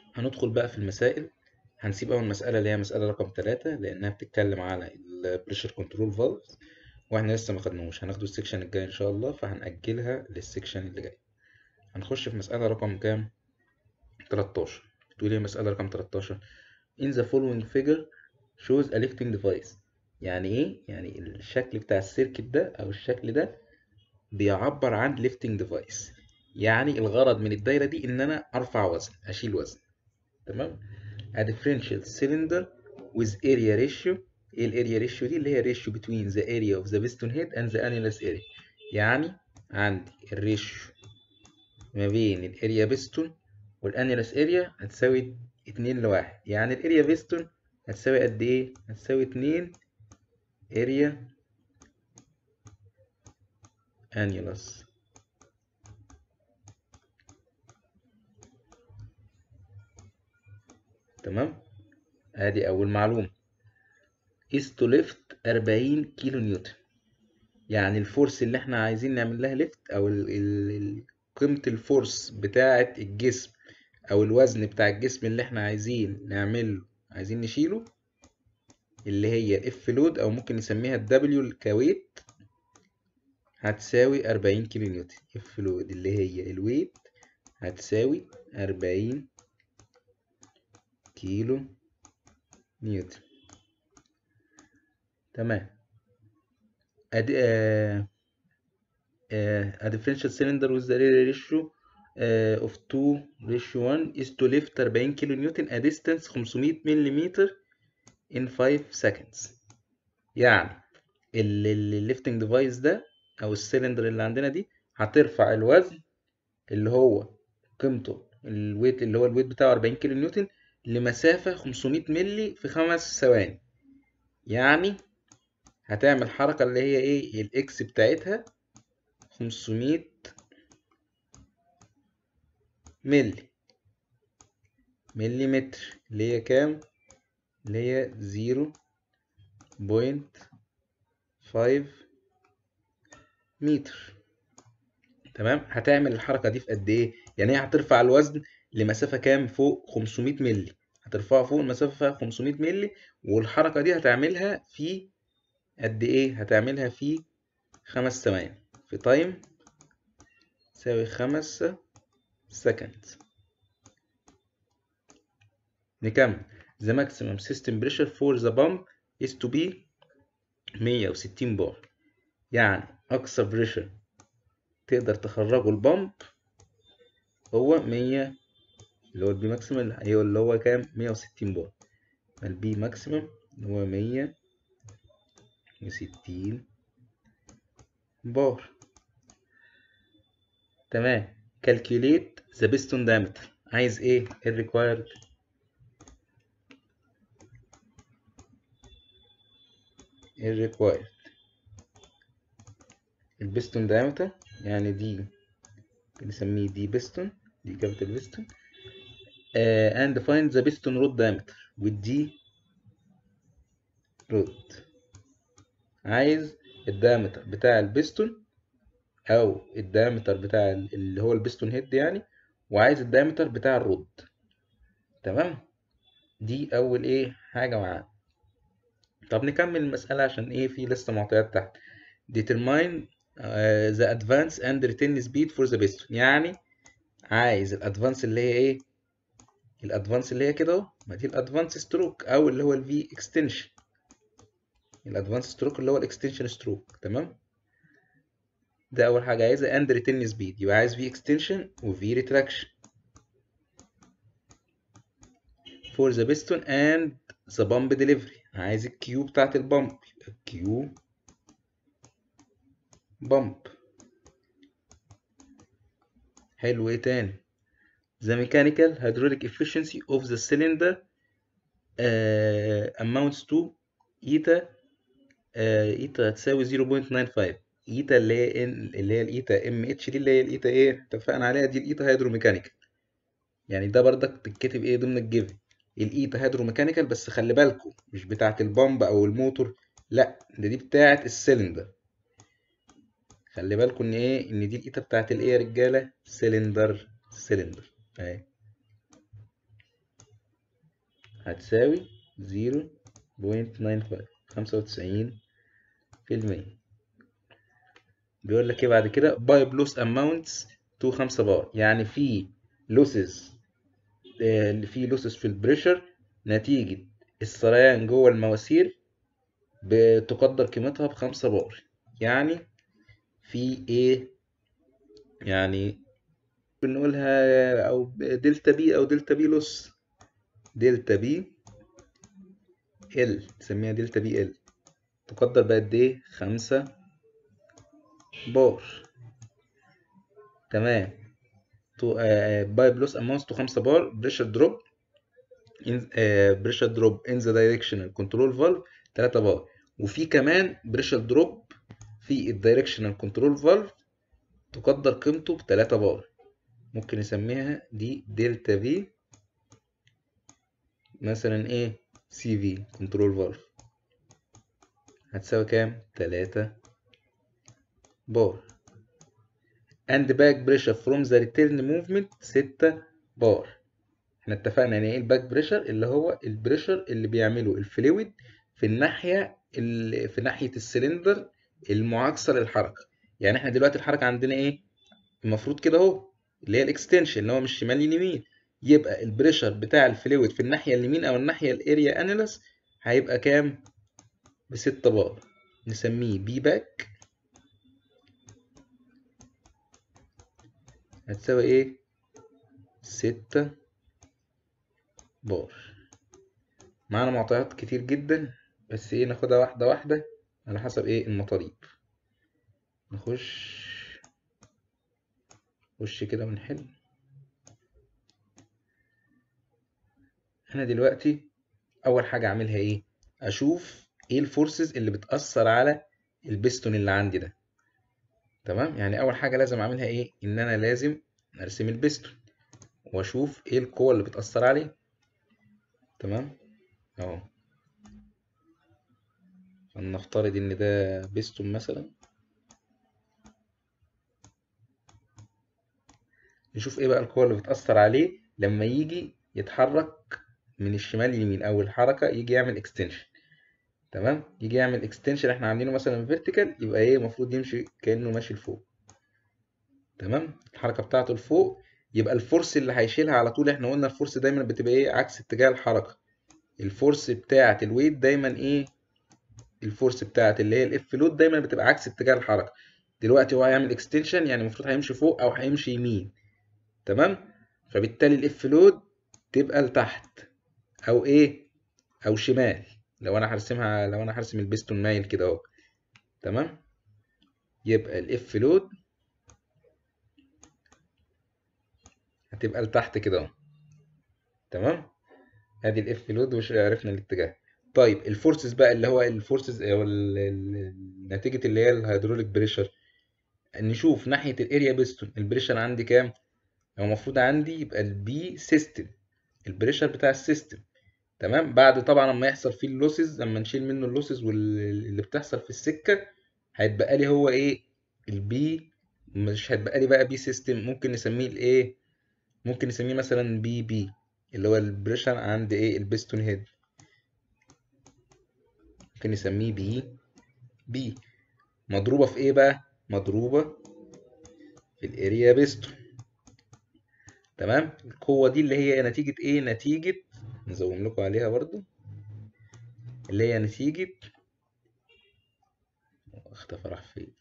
هندخل بقى في المسائل هنسيب أول مسألة اللي هي مسألة رقم تلاتة لأنها بتتكلم على البريشر كنترول فالفز واحنا لسه ما خدناهوش هناخده السكشن الجاي إن شاء الله فهنأجلها للسكشن اللي جاي هنخش في مسألة رقم كام؟ 13 بتقول ايه مسألة رقم 13 In the following figure shows a lifting device يعني ايه؟ يعني الشكل بتاع السيركت ده أو الشكل ده بيعبر عن lifting device يعني الغرض من الدايرة دي إن أنا أرفع وزن أشيل وزن تمام a differential cylinder with area ratio ايه الاريا ريشيو دي اللي هي ratio between the area of the piston head and the annulus area يعني عندي الريشيو ما بين الاريا بيستون والانيلس اريا هتساوي اتنين لواحد يعني الاريا بيستون هتساوي قد ايه هتساوي اتنين اريا انيلس تمام ادي اول معلومة is to lift 40 كيلو نيوتن يعني الفورس اللي احنا عايزين نعمل لها ليفت او ال ال قيمة الفورس بتاعة الجسم او الوزن بتاع الجسم اللي احنا عايزين نعمله عايزين نشيله اللي هي الاف لود او ممكن نسميها الدبليو كويت هتساوي 40 كيلو نيوتن اف لود اللي هي الويت هتساوي 40 كيلو نيوتن تمام ادي آه uh, a differential cylinder with the ratio uh, of 2 ratio 1 is to lift 40 كيلو نيوتن a distance 500 ملم in 5 seconds يعني الليفتنج ديفايس ده او السلندر اللي عندنا دي هترفع الوزن اللي هو قيمته الويت اللي هو الويت بتاعه 40 كيلو نيوتن لمسافة 500 ملي في خمس ثواني يعني هتعمل حركة اللي هي ايه الاكس بتاعتها 500 ملي مليمتر اللي هي كام اللي هي زيرو بوينت فايف متر تمام هتعمل الحركة دي في قد ايه يعني هي هترفع الوزن لمسافة كام فوق 500 ملي هترفعه فوق المسافة 500 ملي والحركة دي هتعملها في قد ايه هتعملها في خمس ثواني في تايم تساوي خمسة سكند نكمل the maximum system pressure for the pump is to be 160 بار يعني أقصى بريشر تقدر تخرجه البامب هو 100 اللي هو البي ماكسيمم ايوه اللي هو كام 160 بار البي ماكسيمم اللي هو 160 بار تمام calculate the piston diameter عايز ايه ال required ال required البستون diameter يعني دي بنسميه دي بستون دي capital بستون uh, and find the piston rod diameter والدي رود عايز الدايمتر بتاع البستون او الدايمتر بتاع اللي هو البستون هيد يعني وعايز الدايمتر بتاع الرود تمام دي اول ايه حاجه معانا طب نكمل المساله عشان ايه في لسه معطيات تحت determine uh, the advance and return speed for the piston يعني عايز الادفانس اللي هي ايه الادفانس اللي هي كده اهو ما دي الادفانس ستروك او اللي هو الفي اكستنشن الادفانس ستروك اللي هو الاكستنشن ستروك تمام ده اول حاجه عايزها اند ريتيرن سبيد يبقى عايز في اكستنشن وفي ريتراكشن فور ذا بيستون اند ذا بامب ديليفري عايز الكيو بتاعت البامب الكيو بامب حلو ايه تاني the mechanical hydraulic efficiency of the cylinder uh, amounts to eta uh, eta هتساوي 0.95 ايتا اللي هي ان اللي هي الايتا ام اتش دي اللي هي الايتا ايه اتفقنا عليها دي الايتا هيدروميكانيكال يعني ده بردك تتكتب ايه ضمن الجيفن الايتا هيدروميكانيكال بس خلي بالكم مش بتاعه البامب او الموتور لا ده دي بتاعه السلندر خلي بالكم ان ايه ان دي الايتا بتاعه الايه يا رجاله سلندر سلندر اهي هتساوي 0.95 خمسة وتسعين في المية بيقول لك ايه بعد كده بايب لوس اماونتس تو 5 بار يعني في لوسز اللي في لوسز في البريشر نتيجة السريان جوه المواسير بتقدر قيمتها بخمسة بار يعني في ايه يعني بنقولها او دلتا بي او دلتا بي لوس دلتا بي ال نسميها دلتا بي ال تقدر بقد ايه خمسة بار تمام تو بايب لوس اماونتس تو 5 بار بريشر دروب بريشر دروب ان ذا دايركشنال كنترول فالف 3 بار وفي كمان بريشر دروب في الدايركشنال كنترول فالف تقدر قيمته ب 3 بار ممكن نسميها دي دلتا في مثلا ايه سي في كنترول فالف هتساوي كام 3 بار and back pressure from the return movement 6 بار احنا اتفقنا يعني ايه الباك بريشر اللي هو البريشر اللي بيعمله الفلويد في الناحية اللي في ناحية السلندر المعاكسة للحركة يعني احنا دلوقتي الحركة عندنا ايه المفروض كده اهو اللي هي الاكستنشن اللي هو مش شمال يمين يبقى البريشر بتاع الفلويد في الناحية اليمين او الناحية الاريا انيلس هيبقى كام بستة بار نسميه بي باك هتساوي ايه ستة بار معانا معطيات كتير جدا بس ايه ناخدها واحدة واحدة على حسب ايه المطالب نخش نخش كده ونحل انا دلوقتي اول حاجة اعملها ايه اشوف ايه الفورسز اللي بتأثر على البستون اللي عندي ده تمام يعني اول حاجة لازم اعملها ايه ان انا لازم ارسم البستون واشوف ايه القوة اللي بتأثر عليه تمام اهو فلنفترض ان ده بستون مثلا نشوف ايه بقى القوة اللي بتأثر عليه لما يجي يتحرك من الشمال لليمين او الحركة يجي يعمل اكستنشن تمام يجي يعمل اكستنشن احنا عاملينه مثلا فيرتيكال يبقى ايه المفروض يمشي كأنه ماشي لفوق تمام الحركة بتاعته لفوق يبقى الفورس اللي هيشيلها على طول احنا قلنا الفورس دايما بتبقى ايه عكس اتجاه الحركة الفورس بتاعة الويت دايما ايه الفورس بتاعة اللي هي الاف لود دايما بتبقى عكس اتجاه الحركة دلوقتي هو هيعمل اكستنشن يعني المفروض هيمشي فوق او هيمشي يمين تمام فبالتالي الاف لود تبقى لتحت او ايه او شمال لو انا هرسمها لو انا هرسم البستون مايل كده اهو تمام يبقى الاف لود هتبقى لتحت كده اهو تمام ادي الاف لود وعرفنا الاتجاه طيب الفورسز بقى اللي هو الفورسز او نتيجه اللي هي الهيدروليك بريشر نشوف ناحيه الاريا بيستون البريشر عندي كام هو المفروض عندي يبقى البي سيستم البريشر بتاع السيستم تمام بعد طبعا لما يحصل فيه اللوسز لما نشيل منه اللوسز واللي بتحصل في السكه هيتبقى لي هو ايه البي مش هيتبقى لي بقى بي سيستم ممكن نسميه الايه ممكن نسميه مثلا بي بي اللي هو البريشر عند ايه البستون هيد ممكن نسميه بي بي مضروبة في ايه بقى مضروبة في الاريا بيستون تمام القوة دي اللي هي نتيجة ايه نتيجة نزوم لكم عليها برضو اللي هي نتيجة اختفى راح فين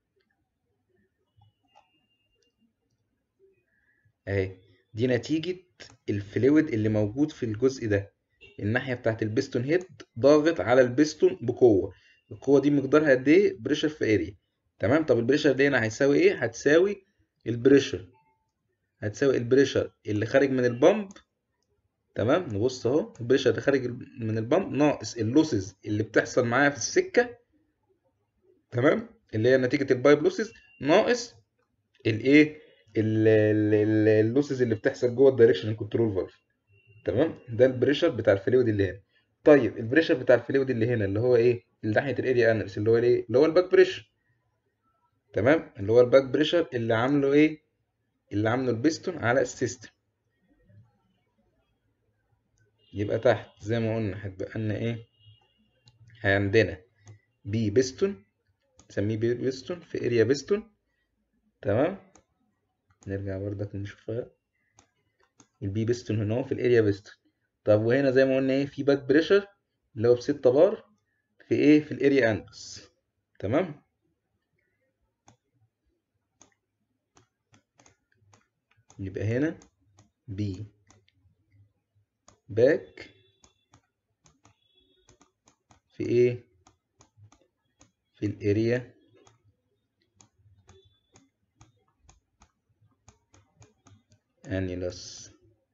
اهي دي نتيجة الفلويد اللي موجود في الجزء ده الناحية بتاعت البستون هيد ضاغط على البستون بقوة القوة دي مقدارها قد ايه بريشر في اريا تمام طب البريشر دي هنا هيساوي ايه هتساوي البريشر هتساوي البريشر اللي خارج من البامب تمام نبص اهو البريشر اللي خارج من البامب ناقص اللوسز اللي بتحصل معايا في السكة تمام اللي هي نتيجة البايب لوسز ناقص الايه اللوسز اللي بتحصل جوه الدايركشن كنترول فالف تمام ده البريشر بتاع الفلويد اللي هنا طيب البريشر بتاع الفلويد اللي هنا اللي هو ايه اللي ناحيه الاريا اناليس اللي هو ايه اللي هو الباك بريشر تمام اللي هو الباك بريشر اللي عامله ايه اللي عامله البستون على السيستم يبقى تحت زي ما قلنا هتبقى لنا ايه عندنا بي بيستون نسميه بي بيستون في اريا بيستون تمام نرجع برضك نشوفها البي بيستون هنا في الاريا بيستون طب وهنا زي ما قلنا ايه في باك بريشر اللي هو بستة بار في ايه في الاريا اندس تمام يبقى هنا بي باك في ايه في الاريا انيلس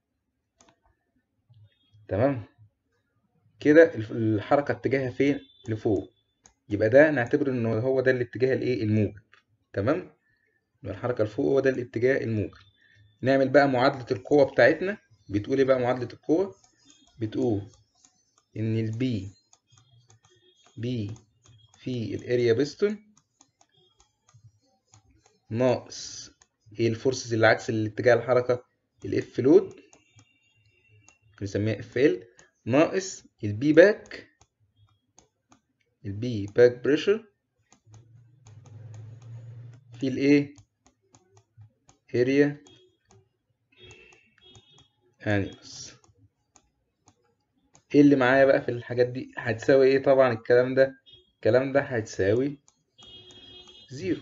تمام كده الحركة اتجاهها فين لفوق يبقى ده نعتبر انه هو ده الاتجاه الايه الموجب تمام يبقى الحركة لفوق هو ده الاتجاه الموجب نعمل بقى معادلة القوة بتاعتنا بتقول ايه بقى معادلة القوة بتقول ان البي بي في الاريا بيستون ناقص ايه الفورسز اللي عكس الاتجاه الحركة الاف لود بنسميها اف ال ناقص البي باك البي باك بريشر في الايه اريا انيمس ايه اللي معايا بقى في الحاجات دي هتساوي ايه طبعا الكلام ده الكلام ده هتساوي زيرو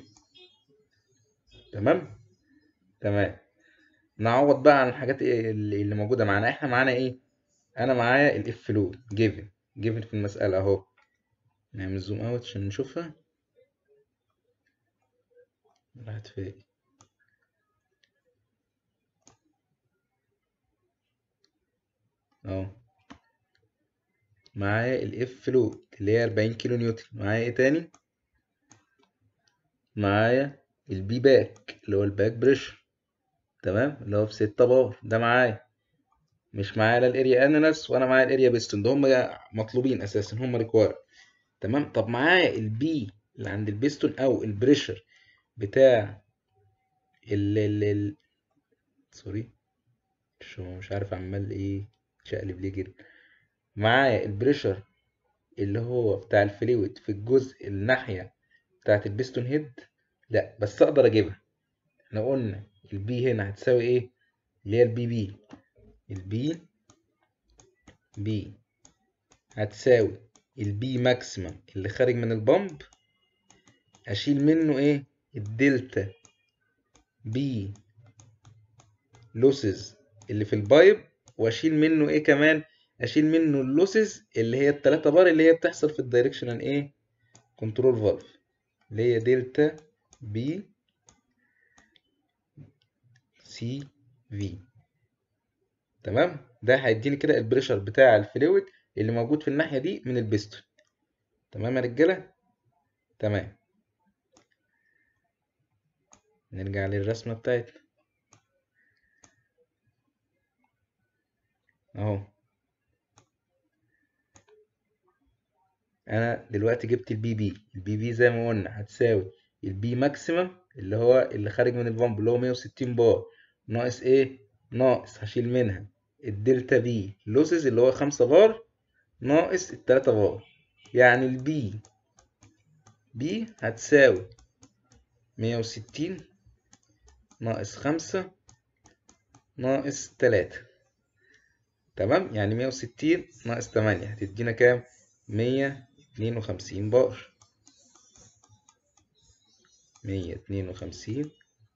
تمام تمام نعوض بقى عن الحاجات إيه اللي اللي موجوده معانا احنا معانا ايه انا معايا الاف لود جيفن جيفن في المساله اهو نعمل زوم اوت عشان نشوفها راحت فين اهو معايا الاف لود اللي هي 40 كيلو نيوتن معايا ايه تاني معايا البي باك اللي هو الباك بريشر تمام اللي هو في 6 بار ده معايا مش معايا لا الاريا انالس وانا معايا الاريا بيستون ده هم مطلوبين اساسا هم ريكواير تمام طب معايا البي اللي عند البيستون او البريشر بتاع ال ال ال سوري مش مش عارف عمال ايه شقلب ليه كده معايا البريشر اللي هو بتاع الفلويد في الجزء الناحية بتاعت البيستون هيد لا بس اقدر اجيبها احنا قلنا البي هنا هتساوي ايه اللي هي البي بي البي بي هتساوي البي ماكسيمم اللي خارج من البامب اشيل منه ايه الدلتا بي لوسز اللي في البايب واشيل منه ايه كمان اشيل منه اللوسز اللي هي التلاتة بار اللي هي بتحصل في الدايركشنال ايه كنترول فالف اللي هي دلتا بي سي في تمام ده هيديني كده البريشر بتاع الفلويد اللي موجود في الناحية دي من البستون تمام يا رجالة تمام نرجع للرسمة بتاعتنا اهو انا دلوقتي جبت البي بي البي بي زي ما قلنا هتساوي البي ماكسيمم اللي هو اللي خارج من البامب اللي هو 160 بار ناقص ايه ناقص هشيل منها الدلتا بي لوسز اللي هو 5 بار ناقص التلاتة بار يعني البي بي هتساوي 160 ناقص خمسة ناقص تلاتة تمام يعني 160 ناقص تمانية هتدينا كام مية اتنين وخمسين بار مية اتنين وخمسين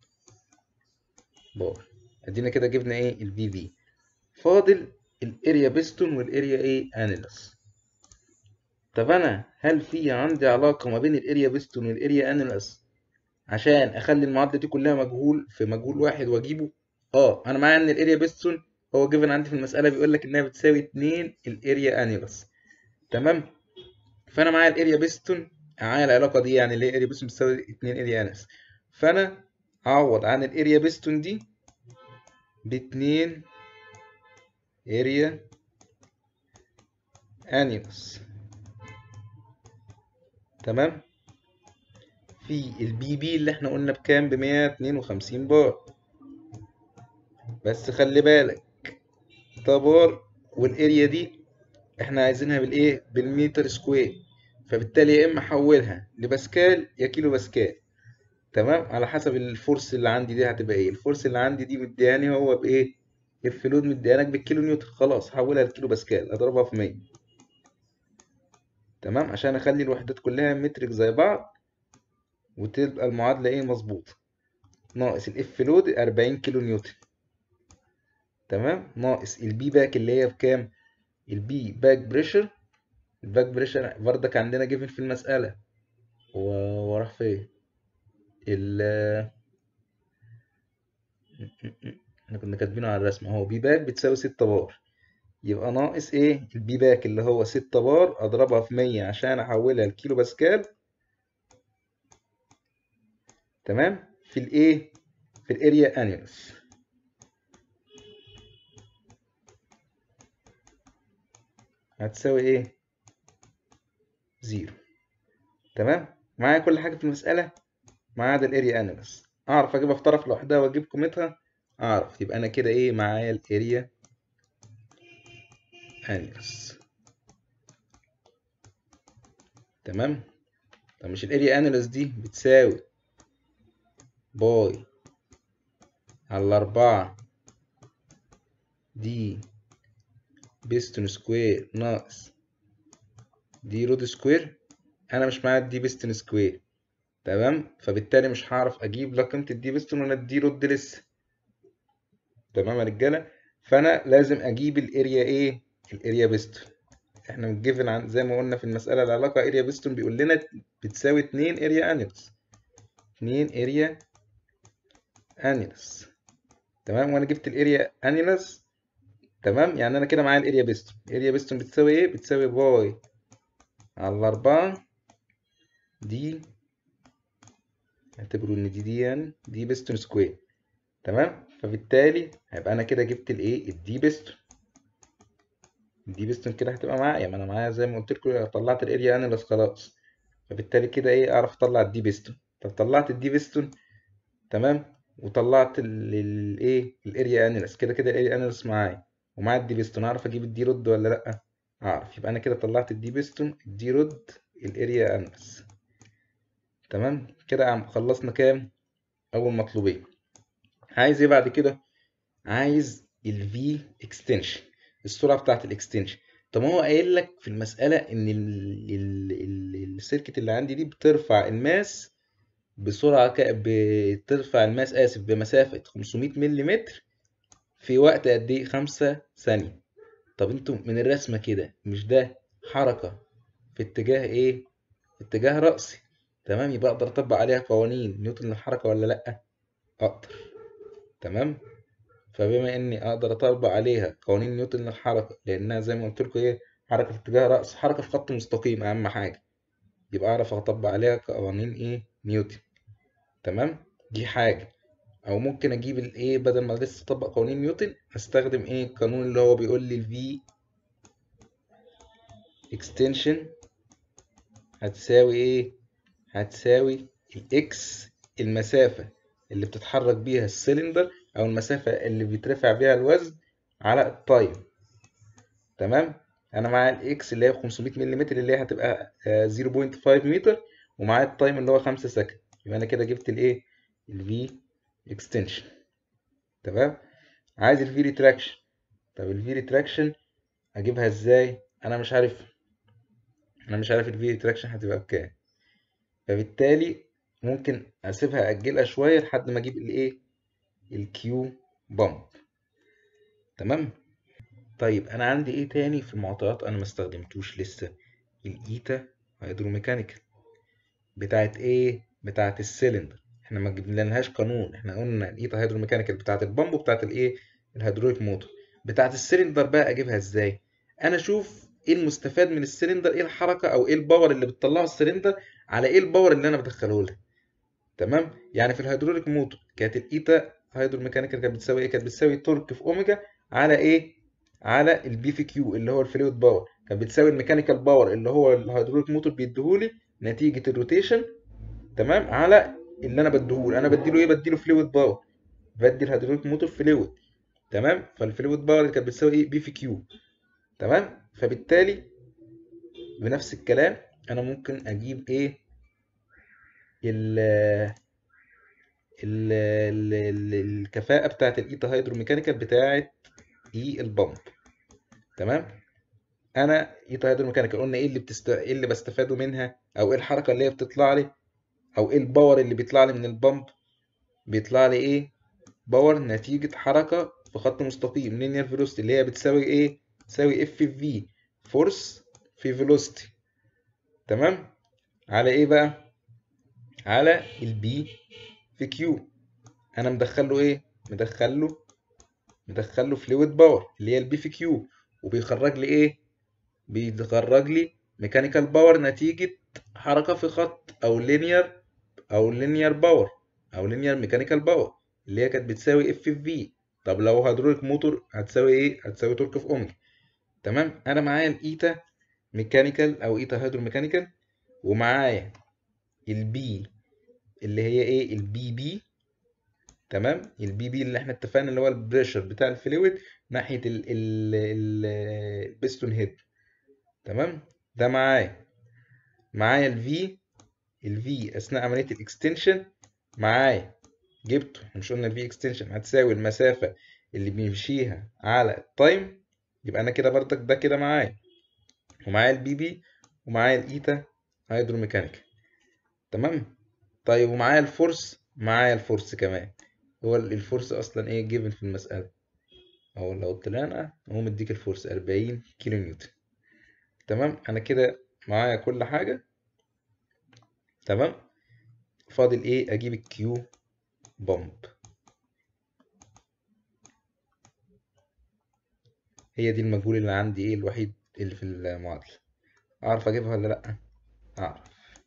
بار ادينا كده جبنا ايه البي في فاضل الاريا بيستون والاريا ايه انيلس طب انا هل في عندي علاقة ما بين الاريا بيستون والاريا انيلس عشان اخلي المعادلة دي كلها مجهول في مجهول واحد واجيبه اه انا معايا ان الاريا بيستون هو جيفن عندي في المسألة بيقول لك انها بتساوي 2 الاريا انيلس تمام فانا معايا الاريا بيستون معايا العلاقة دي يعني اللي هي اريا بيستون بتساوي 2 اريا انيلس فانا اعوض عن الاريا بيستون دي ب 2 اريا انيلس تمام في البي بي اللي احنا قلنا بكام ب 152 بار بس خلي بالك ده بار والاريا دي احنا عايزينها بالايه بالمتر سكوير فبالتالي يا اما احولها لباسكال يا كيلو باسكال تمام على حسب الفورس اللي عندي دي هتبقى ايه الفورس اللي عندي دي مدياني هو بايه اف لود مديانك بالكيلو نيوتن خلاص هحولها لكيلو باسكال اضربها في 100 تمام عشان اخلي الوحدات كلها مترك زي بعض وتبقى المعادله ايه مظبوطه ناقص الاف لود 40 كيلو نيوتن تمام ناقص البي باك اللي هي بكام البي باك بريشر الباك بريشر بردك عندنا جيفن في المسألة و... وراح فين ال احنا كنا كاتبينه على الرسمة اهو بي باك بتساوي ستة بار يبقى ناقص ايه البي باك اللي هو ستة بار اضربها في مية عشان احولها لكيلو باسكال تمام في الايه في الاريا انيلس هتساوي ايه زيرو تمام معايا كل حاجة في المسألة ما عدا الاريا اناليس اعرف اجيبها في طرف لوحدها واجيب قيمتها اعرف يبقى انا كده ايه معايا الاريا اناليس تمام طب مش الاريا اناليس دي بتساوي باي على أربعة دي بيستون سكوير ناقص دي رود سكوير انا مش معايا الدي بيستون سكوير تمام فبالتالي مش هعرف اجيب لا قيمه الدي بيستون ولا الدي رود لسه تمام يا رجاله فانا لازم اجيب الاريا ايه الاريا بيستون احنا متجيفن عن زي ما قلنا في المساله العلاقه اريا بيستون بيقول لنا بتساوي 2 اريا انيلس 2 اريا انيلس تمام وانا جبت الاريا انيلس تمام يعني انا كده معايا الاريا بيستون الاريا بيستون بتساوي ايه بتساوي باي على أربعة دي اعتبروا ان دي دي يعني دي بيستون سكوير تمام فبالتالي هيبقى انا كده جبت الايه الدي بيستون الدي بيستون كده هتبقى معايا ما انا معايا زي ما قلت لكم طلعت الاريا انيلس خلاص فبالتالي كده ايه اعرف اطلع الدي بيستون طب طلعت الدي بيستون تمام وطلعت الايه الاريا انيلس كده كده الاريا انيلس معايا ومعايا الدي بيستون اعرف اجيب الدي رود ولا لا اعرف يبقى انا كده طلعت الدي بيستون الدي رود الاريا انس تمام كده عم خلصنا كام اول مطلوبين عايز ايه بعد كده عايز الفي اكستنشن السرعه بتاعه الاكستنشن طب ما هو قايل لك في المساله ان السيركت اللي عندي دي بترفع الماس بسرعه ك... بترفع الماس اسف بمسافه 500 ملم في وقت قد ايه 5 ثانيه طب انتوا من الرسمة كده مش ده حركة في اتجاه ايه في اتجاه رأسي تمام يبقى اقدر اطبق عليها قوانين نيوتن للحركة ولا لأ اقدر تمام فبما اني اقدر اطبق عليها قوانين نيوتن للحركة لانها زي ما قلت لكم ايه حركة في اتجاه رأس حركة في خط مستقيم اهم حاجة يبقى اعرف اطبق عليها قوانين ايه نيوتن تمام دي حاجة او ممكن اجيب الايه بدل ما لسه اطبق قوانين نيوتن هستخدم ايه القانون اللي هو بيقول لي الفي اكستنشن هتساوي ايه هتساوي الاكس المسافة اللي بتتحرك بيها السلندر او المسافة اللي بيترفع بيها الوزن على التايم تمام انا معايا الاكس اللي هي 500 ملم اللي هي هتبقى 0.5 متر ومعايا التايم اللي هو 5 سكند يبقى انا كده جبت الايه الفي اكستنشن تمام عايز الفي ريتراكشن طب الفي ريتراكشن اجيبها ازاي انا مش عارف انا مش عارف الفي ريتراكشن هتبقى بكام فبالتالي ممكن اسيبها اجلها شويه لحد ما اجيب الايه الكيو بامب تمام طيب انا عندي ايه تاني في المعطيات انا ما استخدمتوش لسه الايتا هيدروميكانيكال بتاعت ايه بتاعت السلندر احنا ما جبنالهاش قانون احنا قلنا الايتا هيدروميكانيكال بتاعت البامب وبتاعت الايه الهيدروليك موتور بتاعت السلندر بقى اجيبها ازاي انا اشوف ايه المستفاد من السلندر ايه الحركه او ايه الباور اللي بتطلعه السلندر على ايه الباور اللي انا بدخله لها تمام يعني في الهيدروليك موتور كانت الايتا هيدروميكانيكال كانت بتساوي ايه كانت بتساوي تورك في اوميجا على ايه على البي في كيو اللي هو الفلويد باور كانت بتساوي الميكانيكال باور اللي هو الهيدروليك موتور بيديهولي نتيجه الروتيشن تمام على اللي انا بديهوله انا بديله ايه بديله فلويد باور بدي الهيدروليك موتور فلويد تمام فالفلويد باور اللي كانت بتساوي ايه بي في كيو تمام فبالتالي بنفس الكلام انا ممكن اجيب ايه ال ال ال ال الكفاءة بتاعت الايتا هيدروميكانيكال بتاعت اي البامب تمام انا ايتا هيدروميكانيكال قلنا ايه اللي بتست... ايه اللي بستفاده منها او ايه الحركة اللي هي بتطلع لي او ايه الباور اللي بيطلع لي من البامب بيطلع لي ايه باور نتيجة حركة في خط مستقيم linear velocity اللي هي بتساوي ايه تساوي اف في في فورس في velocity تمام على ايه بقى على البي في كيو انا مدخله ايه مدخله مدخله فلويد باور اللي هي البي في كيو وبيخرج لي ايه بيخرج لي ميكانيكال باور نتيجة حركة في خط او لينير او لينير باور او لينير ميكانيكال باور اللي هي كانت بتساوي اف في في طب لو هيدروليك موتور هتساوي ايه هتساوي تورك في اوميجا تمام انا معايا الايتا ميكانيكال او ايتا هيدروميكانيكال ومعايا البي اللي هي ايه البي بي تمام البي بي اللي احنا اتفقنا اللي هو البريشر بتاع الفلويد ناحيه ال ال ال البستون هيد تمام ده معايا معايا الفي الفي اثناء عمليه الاكستنشن معايا جبته احنا مش قلنا الفي اكستنشن هتساوي المسافه اللي بيمشيها على التايم يبقى انا كده بردك ده كده معايا ومعايا البي بي ومعايا الايتا هيدروميكانيكال تمام طيب ومعايا الفورس معايا الفورس كمان هو الفورس اصلا ايه جيفن في المساله اهو لو طلعنا هو مديك الفورس 40 كيلو نيوتن تمام انا كده معايا كل حاجه تمام فاضل ايه اجيب الكيو بومب هي دي المجهول اللي عندي ايه الوحيد اللي في المعادله اعرف اجيبها ولا لا اعرف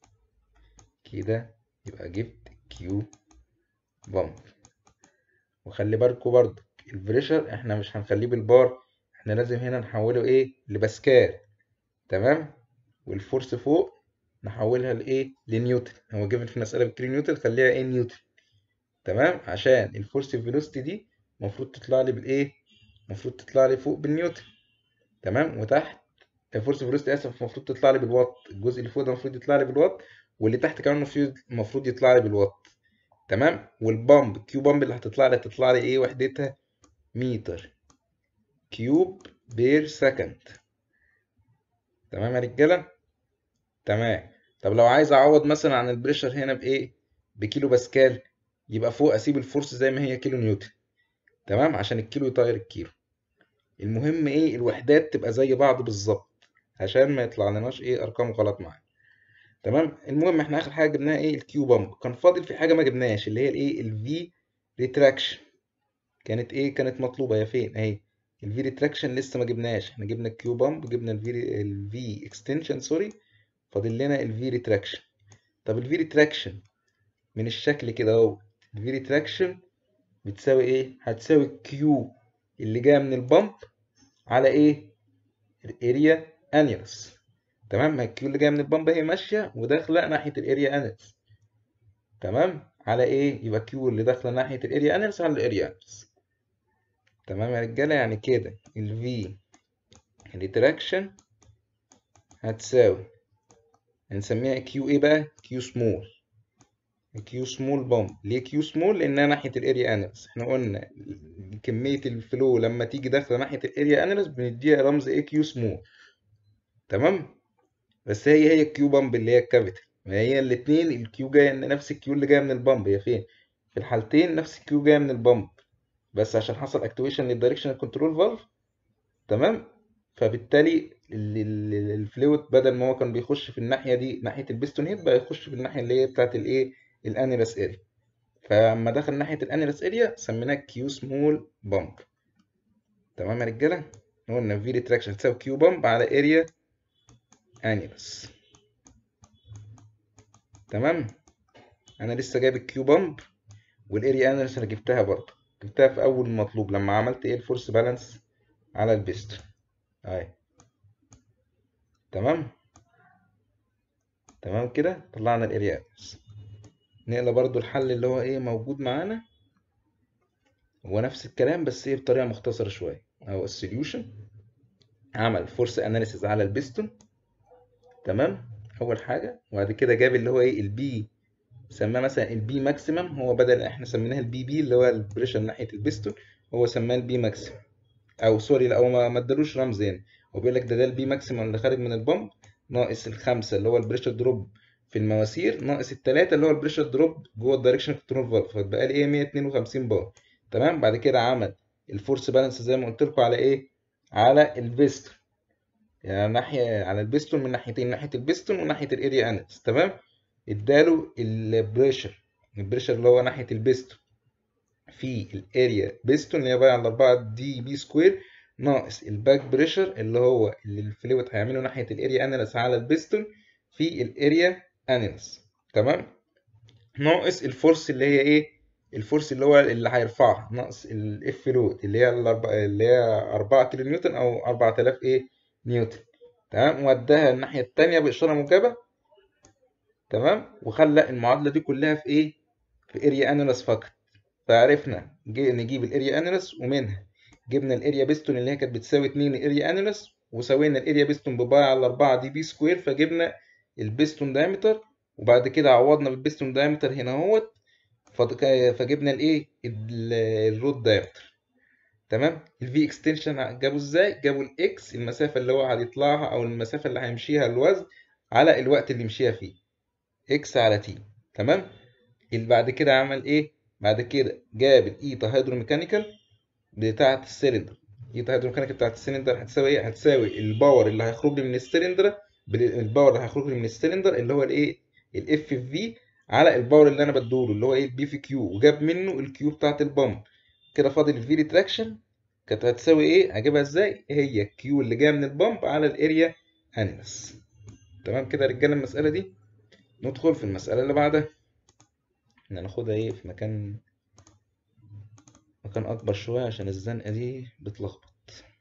كده يبقى جبت كيو بامب وخلي بالكوا برضك البريشر احنا مش هنخليه بالبار احنا لازم هنا نحوله ايه لباسكال تمام والفورس فوق نحولها لايه لنيوتن هو جيفن في المساله بالكيلو نيوتن خليها ايه نيوتن تمام عشان الفورس فيلوسيتي دي المفروض تطلع لي بالايه المفروض تطلع لي فوق بالنيوتن تمام وتحت الفورس فيلوسيتي اسف المفروض تطلع لي بالوات الجزء اللي فوق ده المفروض يطلع لي بالوات واللي تحت كمان المفروض المفروض يطلع لي بالوات تمام والبامب كيو بامب اللي هتطلع لي هتطلع لي ايه وحدتها متر كيوب بير سكند تمام يا رجاله تمام طب لو عايز اعوض مثلا عن البريشر هنا بايه بكيلو باسكال يبقى فوق اسيب الفورس زي ما هي كيلو نيوتن تمام عشان الكيلو يطير الكيلو المهم ايه الوحدات تبقى زي بعض بالظبط عشان ما يطلع لناش ايه ارقام غلط معانا تمام المهم احنا اخر حاجه جبناها ايه الكيو بامب كان فاضل في حاجه ما جبناهاش اللي هي الايه الفي ريتراكشن كانت ايه كانت مطلوبه يا فين اهي الفي ريتراكشن لسه ما جبناش احنا جبنا الكيو بامب جبنا الفي الفي اكستنشن سوري فاضل لنا الفي ريتراكشن طب الفي ريتراكشن من الشكل كده اهو الفي ريتراكشن بتساوي ايه هتساوي الكيو اللي جايه من البامب على ايه الاريا انيلس تمام ما الكيو اللي جايه من البامب هي ماشيه وداخله ناحيه الاريا انيلس تمام على ايه يبقى كيو اللي داخله ناحيه الاريا انيلس على الاريا انيلس تمام يا رجاله يعني كده الفي ريتراكشن هتساوي هنسميها كيو ايه بقى كيو سمول كيو سمول بامب ليه كيو سمول لانها ناحيه الاريا اناليس احنا قلنا كميه الفلو لما تيجي داخله ناحيه الاريا اناليس بنديها رمز ايه كيو سمول تمام بس هي هي الكيو بامب اللي هي الكافيتال ما هي الاثنين الكيو جايه نفس الكيو اللي جايه من البامب هي فين في الحالتين نفس الكيو جايه من البامب بس عشان حصل اكتيفيشن للدايركشن كنترول فالف تمام فبالتالي الفلويد بدل ما هو كان بيخش في الناحيه دي ناحيه البيستون هيد بقى يخش في الناحيه اللي هي بتاعت الايه الانيلس اريا فلما دخل ناحيه الانيلس اريا سميناه كيو سمول بامب تمام يا رجاله قلنا في ريتراكشن تساوي كيو بامب على اريا انيلس تمام انا لسه جايب الكيو بامب والاريا انيلس انا جبتها برضه جبتها في اول مطلوب لما عملت ايه الفورس بالانس على البيستون اهي تمام تمام كده طلعنا الاريا انيلس نقلة برضو الحل اللي هو ايه موجود معانا هو نفس الكلام بس ايه بطريقة مختصرة شوية اهو السوليوشن عمل فورس اناليسيز على البيستون تمام اول حاجه وبعد كده جاب اللي هو ايه البي سماه مثلا البي ماكسيمم هو بدل احنا سميناها البي بي اللي هو البريشر ناحيه البيستون هو سماه البي ماكسيمم او سوري لا هو ما ما ادالوش رمز يعني هو بيقول لك ده ده البي ماكسيمم اللي خارج من البمب ناقص الخمسه اللي هو البريشر دروب في المواسير ناقص التلاته اللي هو البريشر دروب جوه الدايركشن كنترول فالف فبقى لي ايه 152 بار تمام بعد كده عمل الفورس بالانس زي ما قلت لكم على ايه على البيستون يعني ناحيه على البيستون من ناحيتين ناحيه البيستون وناحيه الاريا انس تمام اداله البريشر البريشر اللي هو ناحيه البيستون في الاريا بيستون اللي هي بقى على 4 دي بي سكوير ناقص الباك بريشر اللي هو اللي الفلويد هيعمله ناحيه الاريا انالس على البيستون في الاريا انالس تمام ناقص الفورس اللي هي ايه الفورس اللي هو اللي هيرفعها ناقص الاف لود اللي هي الأربعة اللي هي 4 كيلو نيوتن او 4000 ايه نيوتن تمام وداها الناحيه الثانيه باشاره موجبه تمام وخلى المعادله دي كلها في ايه في اريا انالس فقط فعرفنا جي نجيب الاريا انالس ومنها جبنا الاريا بيستون اللي هي كانت بتساوي 2 الاريا انالس وسوينا الاريا بيستون بباي على 4 دي بي سكوير فجبنا البيستون دايمتر وبعد كده عوضنا بالبيستون دايمتر هنا اهوت فجبنا الايه الرود دايمتر تمام الفي اكستنشن جابوا ازاي جابوا الاكس المسافه اللي هو هيطلعها او المسافه اللي هيمشيها الوزن على الوقت اللي مشيها فيه اكس على تي تمام اللي بعد كده عمل ايه بعد كده جاب الايتا هيدروميكانيكال بتاعه السلندر الايتا هيدروميكانيكال بتاعه السلندر هتساوي ايه هتساوي الباور اللي هيخرج لي من السلندر الباور اللي هيخرج لي من السلندر اللي هو الايه الاف في على الباور اللي انا بديله اللي هو ايه البي في كيو وجاب منه الكيو بتاعه البامب كده فاضل الفي ريتراكشن كانت هتساوي ايه هجيبها ازاي هي الكيو اللي جايه من البامب على الاريا انيمس تمام كده يا رجاله المساله دي ندخل في المساله اللي بعدها ان ناخدها ايه في مكان مكان اكبر شويه عشان الزنقه دي بتلخبط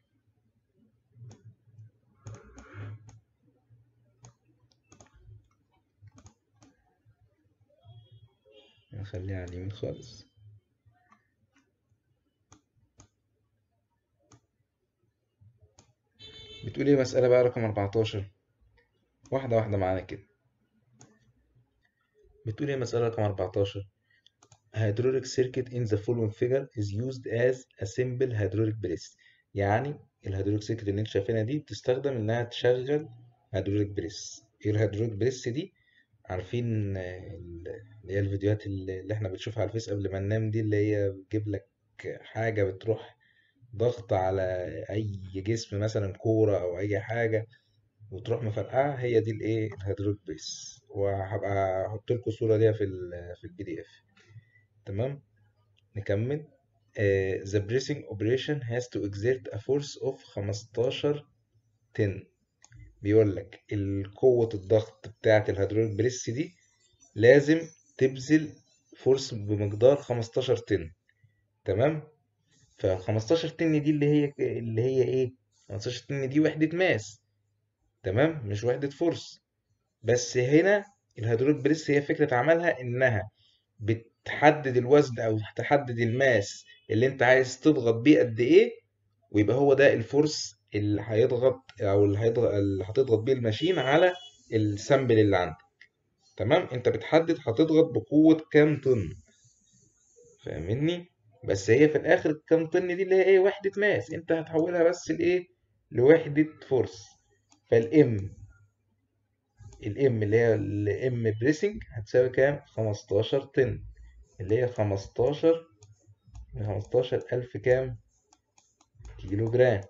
نخليها على اليمين خالص بتقول ايه مسألة بقى رقم 14 واحدة واحدة معانا كده بتقول ايه مسألة رقم 14 hydraulic circuit in the following figure is used as a simple hydraulic press يعني الهيدروليك سيركت اللي انت شايفينها دي بتستخدم انها تشغل هيدروليك بريس ايه الهيدروليك بريس دي عارفين اللي هي الفيديوهات اللي احنا بنشوفها على الفيس قبل ما ننام دي اللي هي بتجيب لك حاجة بتروح ضغط على اي جسم مثلا كورة او اي حاجة وتروح مفرقعها هي دي الايه الهيدروليك بريس وهبقى احط لكم صورة ليها في ال في البي دي اف تمام نكمل uh, the bracing operation has to exert a force of 15 10 بيقول لك قوة الضغط بتاعة الهيدروليك بريس دي لازم تبذل فورس بمقدار 15 طن تمام ف 15 طن دي اللي هي اللي هي ايه 15 طن دي وحدة ماس تمام مش وحدة فورس بس هنا الهيدروليك بريس هي فكرة عملها انها بتحدد الوزن او تحدد الماس اللي انت عايز تضغط بيه قد ايه ويبقى هو ده الفورس اللي هيضغط او اللي هيضغط اللي هتضغط بيه الماشين على السامبل اللي عندك تمام انت بتحدد هتضغط بقوة كام طن فاهمني بس هي في الاخر كام طن دي اللي هي ايه وحدة ماس انت هتحولها بس لايه لوحدة فورس فالام الام اللي هي الام بريسنج هتساوي كام 15 طن اللي هي 15 من 15 ألف كام كيلو جرام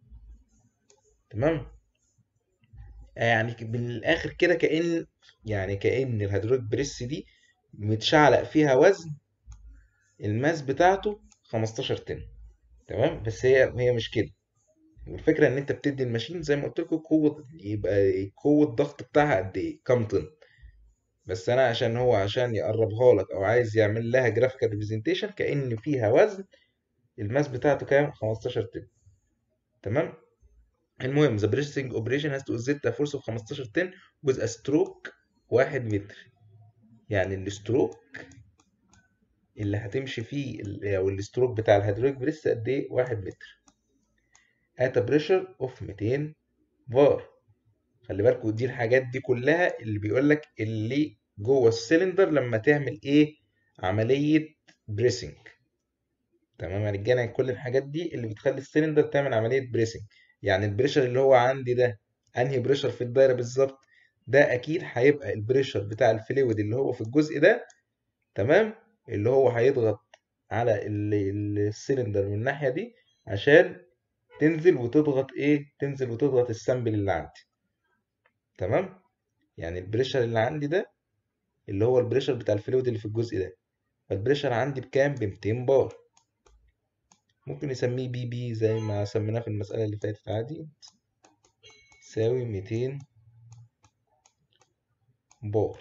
تمام يعني من الآخر كده كأن يعني كأن الهيدروليك بريس دي متشعلق فيها وزن الماس بتاعته 15 طن تمام بس هي هي مش كده والفكرة إن أنت بتدي الماشين زي ما قلت لكم قوة يبقى قوة الضغط بتاعها قد إيه كام طن بس انا عشان هو عشان يقربها لك او عايز يعمل لها جرافيكال ريبريزنتيشن كأن فيها وزن الماس بتاعته كام 15 طن تمام المهم the bracing operation has to exert a force of 15 طن with a stroke 1 متر يعني الستروك اللي هتمشي فيه او الستروك بتاع الهيدروليك بريس قد ايه 1 متر at a pressure of 200 بار خلي بالكوا دي الحاجات دي كلها اللي بيقول لك اللي جوه السلندر لما تعمل ايه عمليه بريسنج تمام يا رجاله كل الحاجات دي اللي بتخلي السلندر تعمل عمليه بريسنج يعني البريشر اللي هو عندي ده انهي بريشر في الدايره بالظبط ده اكيد هيبقى البريشر بتاع الفلويد اللي هو في الجزء ده تمام اللي هو هيضغط على السلندر من الناحيه دي عشان تنزل وتضغط ايه تنزل وتضغط السامبل اللي عندي تمام يعني البريشر اللي عندي ده اللي هو البريشر بتاع الفلويد اللي في الجزء ده فالبريشر عندي بكام ب 200 بار ممكن نسميه بي بي زي ما سميناه في المسألة اللي فاتت عادي تساوي 200 بار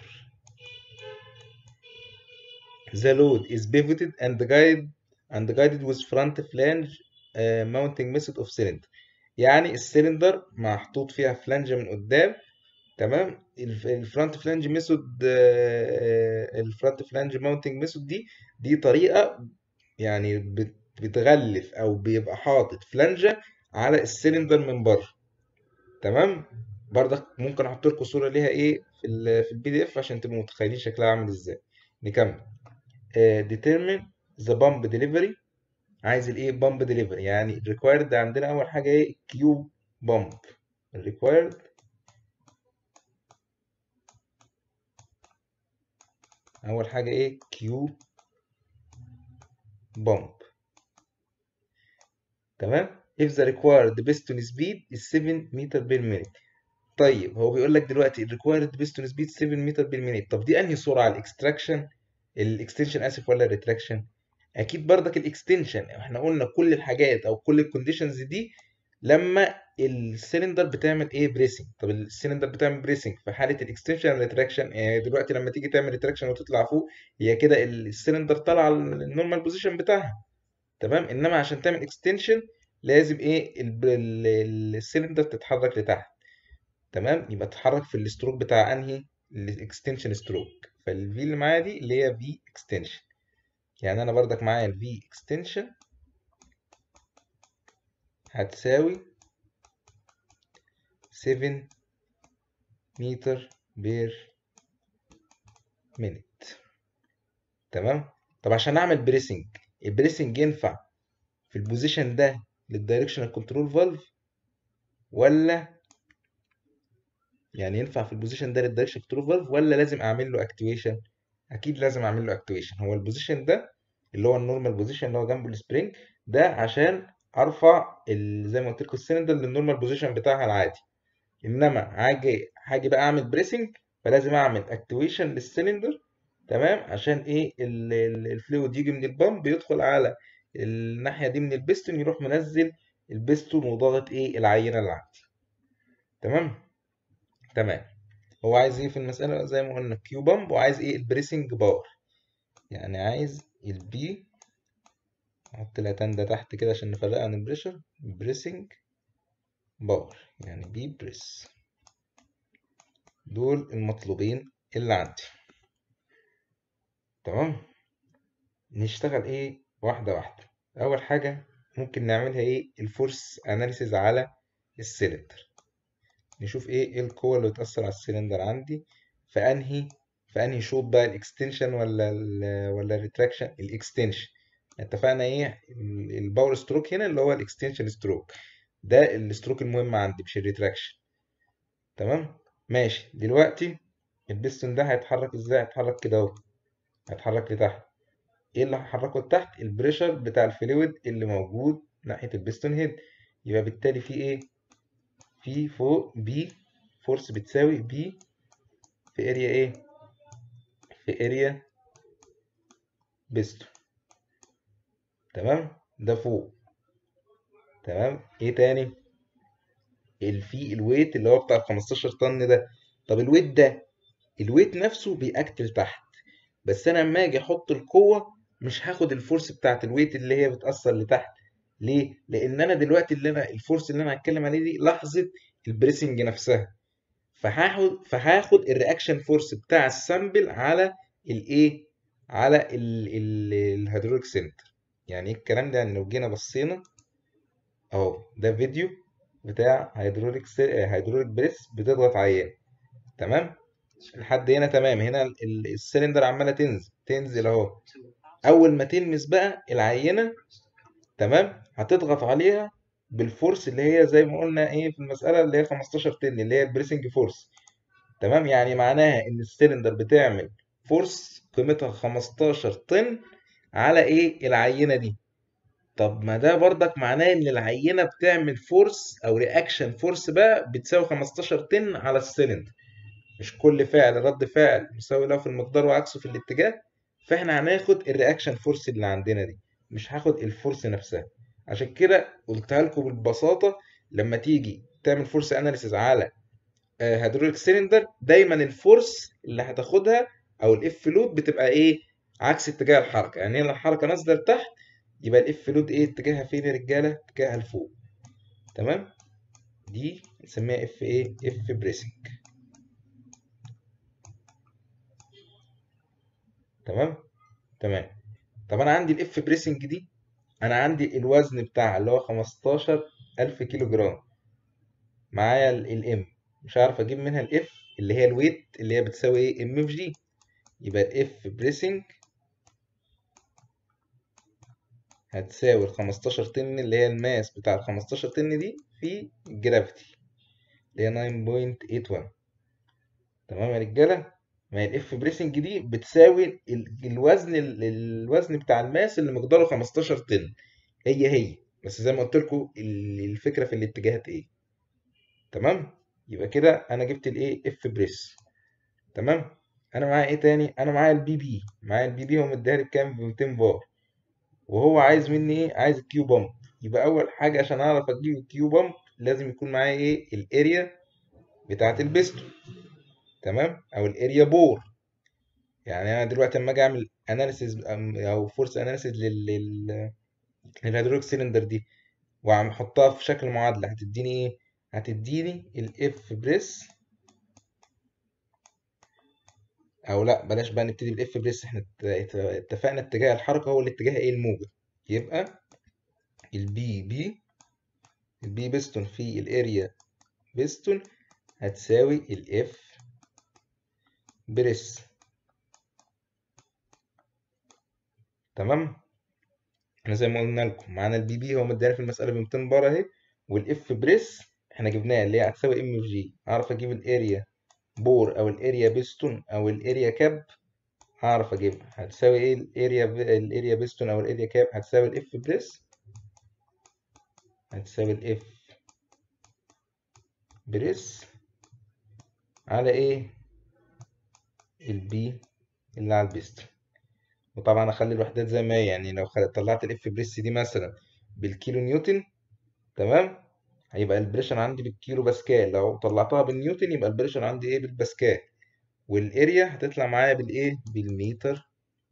The load is pivoted and guided and guided with front flange uh, mounting method of cylinder يعني السلندر محطوط فيها فلانجة من قدام تمام الفرونت فلانج ميثود الفرونت فلانج ماونتنج ميثود دي دي طريقة يعني بتغلف او بيبقى حاطط فلانجة على السلندر من بره تمام برضك ممكن احط لكم صورة ليها ايه في ال في البي دي اف عشان تبقوا متخيلين شكلها عامل ازاي نكمل uh, determine the pump delivery عايز الايه بامب ديليفري يعني الريكوايرد عندنا اول حاجه ايه كيو بامب الريكوايرد اول حاجه ايه كيو بامب تمام if the required piston speed is 7 meter per minute طيب هو بيقول لك دلوقتي الريكوايرد piston speed 7 متر per minute طب دي انهي سرعه الاكستراكشن الاكستنشن اسف ولا الريتراكشن اكيد بردك الاكستنشن احنا قلنا كل الحاجات او كل الكونديشنز دي لما السلندر بتعمل ايه بريسنج طب السلندر بتعمل بريسنج في حاله الاكستنشن ريتراكشن يعني دلوقتي لما تيجي تعمل ريتراكشن وتطلع فوق هي كده السلندر طالعه النورمال بوزيشن بتاعها تمام انما عشان تعمل اكستنشن لازم ايه السلندر تتحرك لتحت تمام يبقى تتحرك في الستروك بتاع انهي الاكستنشن ستروك فالفي اللي معايا دي اللي هي في اكستنشن يعني انا بردك معايا ال V extension هتساوي 7 متر بير مينت تمام طب عشان اعمل بريسنج البريسنج ينفع في البوزيشن ده للدايركشنال كنترول فالف ولا يعني ينفع في البوزيشن ده للدايركشن كنترول فالف ولا لازم اعمل له اكتويشن اكيد لازم اعمل له اكتويشن هو البوزيشن ده اللي هو النورمال بوزيشن اللي هو جنب السبرينج ده عشان ارفع زي ما قلت لكم السلندر للنورمال بوزيشن بتاعها العادي انما هاجي هاجي بقى اعمل بريسنج فلازم اعمل اكتويشن للسلندر تمام عشان ايه الفلويد يجي من البامب يدخل على الناحيه دي من البستون يروح منزل البستون وضاغط ايه العينه اللي عندي تمام تمام هو عايز ايه في المساله زي ما قلنا كيو بامب وعايز ايه البريسنج باور يعني عايز البي احط لها تندة تحت كده عشان نفرقها عن البريشر بريسنج باور يعني بي بريس دول المطلوبين اللي عندي تمام نشتغل ايه واحدة واحدة اول حاجة ممكن نعملها ايه الفورس اناليسيز على السلندر نشوف ايه ايه القوة اللي بتأثر على السلندر عندي في انهي في انهي شوط بقى الاكستنشن ولا ال ولا الريتراكشن الاكستنشن اتفقنا ايه الباور ستروك هنا اللي هو الاكستنشن ستروك ده الستروك المهم عندي مش الريتراكشن تمام ماشي دلوقتي البستون ده هيتحرك ازاي هيتحرك كده اهو هيتحرك لتحت ايه اللي هيحركه لتحت البريشر بتاع الفلويد اللي موجود ناحيه البستون هيد يبقى بالتالي في ايه في فوق بي فورس بتساوي بي في اريا ايه في اريا بستون تمام ده فوق تمام ايه تاني الفي الويت اللي هو بتاع 15 طن ده طب الويت ده الويت نفسه بيأكت لتحت بس انا لما اجي احط القوه مش هاخد الفورس بتاعت الويت اللي هي بتأثر لتحت ليه لان انا دلوقتي اللي انا الفورس اللي انا هتكلم عليه دي لحظه البريسنج نفسها فهاخد فهاخد الرياكشن فورس بتاع السامبل على الايه على الهيدروليك سنتر يعني ايه الكلام ده يعني لو جينا بصينا اهو ده فيديو بتاع هيدروليك سي... هيدروليك بريس بتضغط عيان تمام لحد هنا تمام هنا ال- السلندر عماله تنزل تنزل اهو اول ما تلمس بقى العينه تمام هتضغط عليها بالفورس اللي هي زي ما قلنا ايه في المساله اللي هي 15 طن اللي هي البريسنج فورس تمام يعني معناها ان السلندر بتعمل فورس قيمتها 15 طن على ايه العينه دي طب ما ده برضك معناه ان العينه بتعمل فورس او رياكشن فورس بقى بتساوي 15 طن على السلندر مش كل فعل رد فعل مساوي له في المقدار وعكسه في الاتجاه فاحنا هناخد الرياكشن فورس اللي عندنا دي مش هاخد الفورس نفسها عشان كده قلتها لكم بالبساطه لما تيجي تعمل فورس اناليسيز على هيدروليك سيلندر دايما الفورس اللي هتاخدها او الاف لود بتبقى ايه عكس اتجاه الحركه يعني هنا الحركه نازله لتحت يبقى الاف لود ايه اتجاهها فين يا رجاله اتجاهها لفوق تمام دي نسميها اف ايه اف بريسنج تمام تمام طب انا عندي الاف بريسنج دي انا عندي الوزن بتاعها اللي هو 15000 كيلو جرام معايا الام مش عارف اجيب منها الاف اللي هي الويت اللي هي بتساوي ايه ام في جي يبقى الاف بريسنج هتساوي ال 15 طن اللي هي الماس بتاع ال 15 طن دي في الجرافيتي اللي هي 9.81 تمام يا رجاله ما هي الاف بريسنج دي بتساوي ال- الوزن ال- الوزن بتاع الماس اللي مقداره 15 طن هي هي بس زي ما قلت لكم ال- الفكره في الاتجاهات ايه تمام يبقى كده انا جبت الايه اف بريس تمام انا معايا ايه تاني انا معايا البي بي معايا البي بي هو مديها لي بكام ب 200 بار وهو عايز مني ايه عايز الكيو بامب يبقى اول حاجه عشان اعرف اجيب الكيو بامب لازم يكون معايا ايه الاريا بتاعه البستون تمام او الاريا بور يعني انا دلوقتي لما اجي اعمل اناليسيز او فورس اناليسيز لل لل- للهيدروليك سيلندر دي وعم احطها في شكل معادله هتديني ايه هتديني الاف بريس او لا بلاش بقى نبتدي بالاف بريس احنا ات- ات- اتفقنا اتجاه الحركه هو الاتجاه ايه الموجب يبقى البي بي البي بيستون في الاريا بيستون هتساوي الاف بريس تمام احنا زي ما قلنا لكم معانا البي بي هو مدينا في المساله ب 200 بار اهي والاف بريس احنا جبناها اللي هي هتساوي ام في جي اعرف اجيب الاريا بور او الاريا بيستون او الاريا كاب هعرف اجيبها هتساوي ايه الاريا الاريا بيستون او الاريا كاب هتساوي الاف بريس هتساوي الاف بريس على ايه البي اللي على البيستون وطبعا اخلي الوحدات زي ما هي يعني لو خل- طلعت الاف بريس دي مثلا بالكيلو نيوتن تمام هيبقى البريشر عندي بالكيلو باسكال لو طلعتها بالنيوتن يبقى البريشر عندي ايه بالباسكال والاريا هتطلع معايا بالايه بالمتر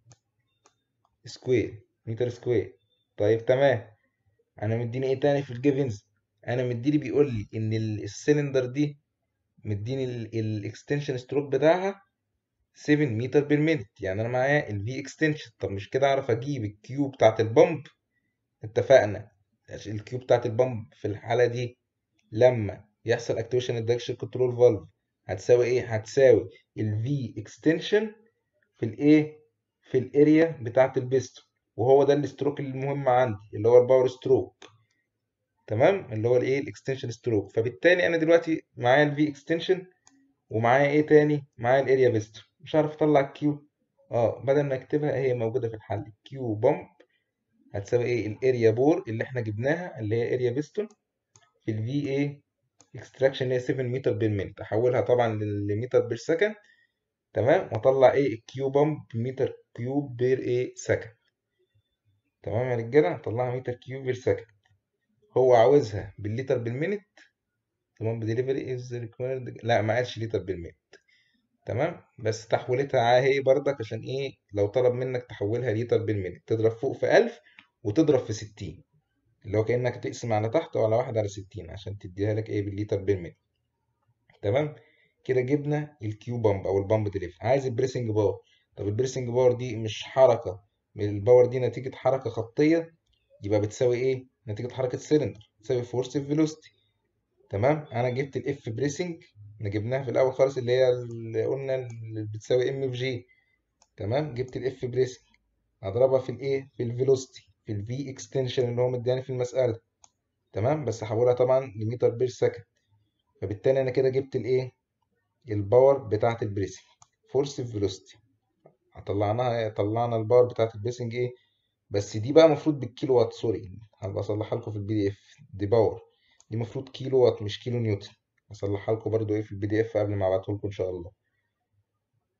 سكوير متر سكوير طيب تمام انا مديني ايه تاني في الجيفنز انا مديني بيقول لي ان ال- السلندر دي مديني الاكستنشن ستروك بتاعها 7 متر بير مينت يعني انا معايا الفي اكستنشن طب مش كده اعرف اجيب الكيو بتاعت البامب اتفقنا الكيو بتاعت البامب في الحالة دي لما يحصل اكتيفيشن الدايركشن كنترول فالف هتساوي ايه هتساوي الفي اكستنشن في الايه في الاريا بتاعت البيستون وهو ده الستروك المهم عندي اللي هو الباور ستروك تمام اللي هو الايه الاكستنشن ستروك فبالتالي انا دلوقتي معايا الفي اكستنشن ومعايا ايه تاني معايا الاريا بيستون مش عارف اطلع الكيو اه بدل ما اكتبها هي موجوده في الحل كيو بامب هتساوي ايه الاريا بور اللي احنا جبناها اللي هي اريا بيستون في الفي ايه اكستراكشن اللي هي 7 متر بير مينت احولها طبعا لمتر بير سكند تمام واطلع ايه الكيو بامب متر كيوب بير ايه سكند تمام يا رجاله اطلعها متر كيوب بير سكند هو عاوزها بالليتر بالمينت تمام ديليفري از ريكوايرد لا ما قالش لتر بالمينت تمام بس تحويلتها اهي برضك عشان ايه لو طلب منك تحولها لتر بالمينت تضرب فوق في 1000 وتضرب في 60 اللي هو كأنك تقسم على تحت وعلى واحد على 60 عشان تديها لك ايه بالليتر بالمينت تمام كده جبنا الكيو بامب او البامب ديليفري عايز البريسنج باور طب البريسنج باور دي مش حركة الباور دي نتيجة حركة خطية يبقى بتساوي ايه نتيجة حركة السلندر تساوي فورس في فيلوسيتي تمام انا جبت الاف بريسنج احنا جبناها في الاول خالص اللي هي اللي قلنا اللي بتساوي ام في جي تمام جبت الاف بريسنج هضربها في الايه في الفيلوسيتي في الفي اكستنشن اللي هو مدياني في المسألة تمام بس هحولها طبعا لمتر بير سكند فبالتالي انا كده جبت الايه الباور بتاعة البريسنج فورس في فيلوسيتي طلعناها طلعنا الباور بتاعة البريسنج ايه بس دي بقى المفروض بالكيلو وات سوري هبقى اصلحها لكم في البي دي اف دي باور دي المفروض كيلو وات مش كيلو نيوتن هصلحها لكم برضو ايه في البي دي اف قبل ما ابعته لكم ان شاء الله